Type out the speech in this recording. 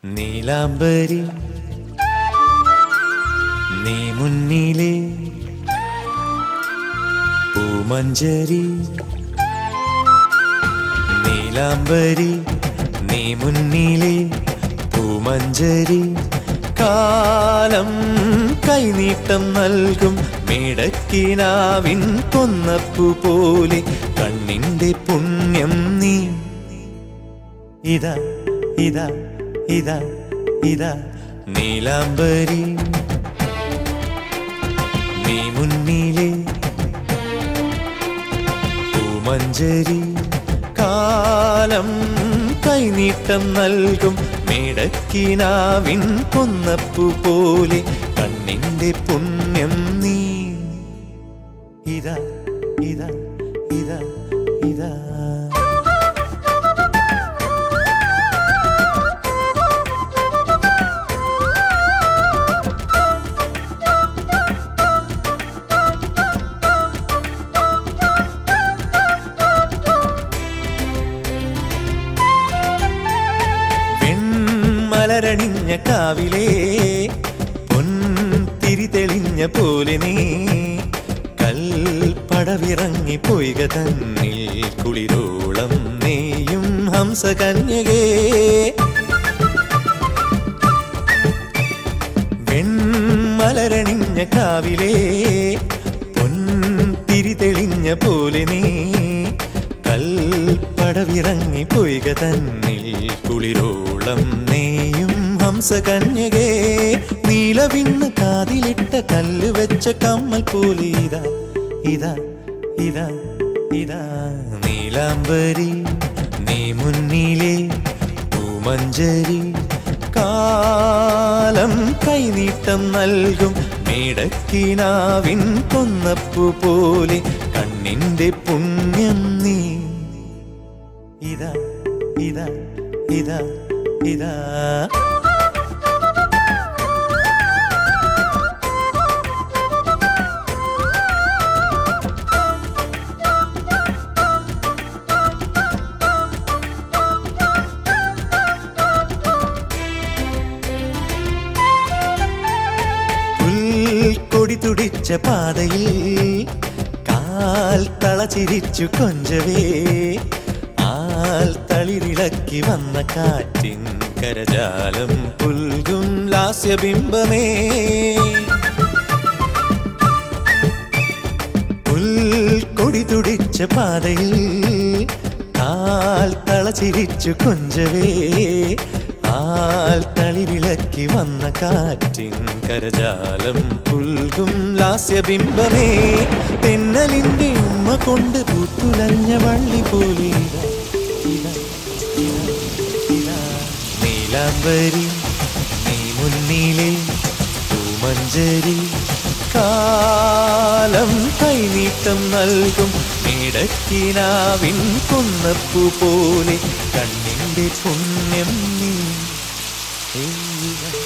നീലാംബരി നീ മുന്നിലെ പൂമഞ്ചരി നീലാംബരി നീ മുന്നിലെ പൂമഞ്ചരി കാലം കൈനീട്ടം നൽകും മേടക്കിനാവിൻ കൊന്നപ്പു പോലെ കണ്ണിന്റെ പുണ്യം നീ ഇതാ ഇതാ ഇതാ ഇതാ നീലാംബരി നീ മുന്നിലെ പൂമഞ്ചരി കാലം കൈനീട്ടം നൽകും മേടക്കിനാവിൻ കൊന്നപ്പു പോലെ കണ്ണിന്റെ പുണ്യം നീ ഇതാ ഇതാ ഇതാ ഇതാ വെൺമലരണിഞ്ഞ കാവിലേ പൊൻതിരി തെളിഞ്ഞ പോലെ നീ കൽപ്പടവിറങ്ങി പോയിക തന്നിൽ കുളിരോളം നീയും ഹംസകന്യകേ വെൺമലരണിഞ്ഞ കാവിലേ പൊൻതിരി തെളിഞ്ഞ പോലെ നീ കൽപ്പടവിറങ്ങി പോയിക തന്നിൽ കുളിരോളം നീയും ഹംസകന്യകേ നീലവിണ്ണ് കാതിലിട്ട കല്ല് വെച്ച കമ്മൽ പോലെ ഇതാ ഇതാ ഇതാ ഇതാ നീലാംബരി നീ മുന്നിലെ പൂമഞ്ചരി കാലം കൈനീട്ടം നൽകും മേടക്കിനാവിൻ കൊന്നപ്പു പോലെ കണ്ണിന്റെ പുണ്യം നീ ഇതാ ഇതാ ഇതാ ഇതാ പുൽക്കൊടി തുടിച്ച പാതയിൽ കാൽ തളചിരിച്ചു കൊഞ്ചവേ ആൽ തളിരിളക്കി വന്ന കാറ്റിൻ കരജാലം പുൽകും ലാസ്യബിംബമേ പുൽക്കൊടി തുടിച്ച പാതയിൽ കാൽ തളചിരിച്ചു കൊഞ്ചവേ ആൽ തളിരിളക്കി വന്ന കാറ്റിൻ കരജാലം പുൽകും ലാസ്യബിംബമേ തെന്നലിന്റെ ഉമ്മ കൊണ്ട് പൂത്തുലഞ്ഞ വള്ളി പോലെ ഇതാ, ഇതാ, ഇതാ, നീലാംബരി നീ മുന്നിലെ പൂമഞ്ചരി കാലം കൈനീട്ടം നൽകും ഇടക്കിനാവിൻ കുന്നപ്പു പോലെ കണ്ണിന്റെ പുണ്യം നീ ഏയ്യ.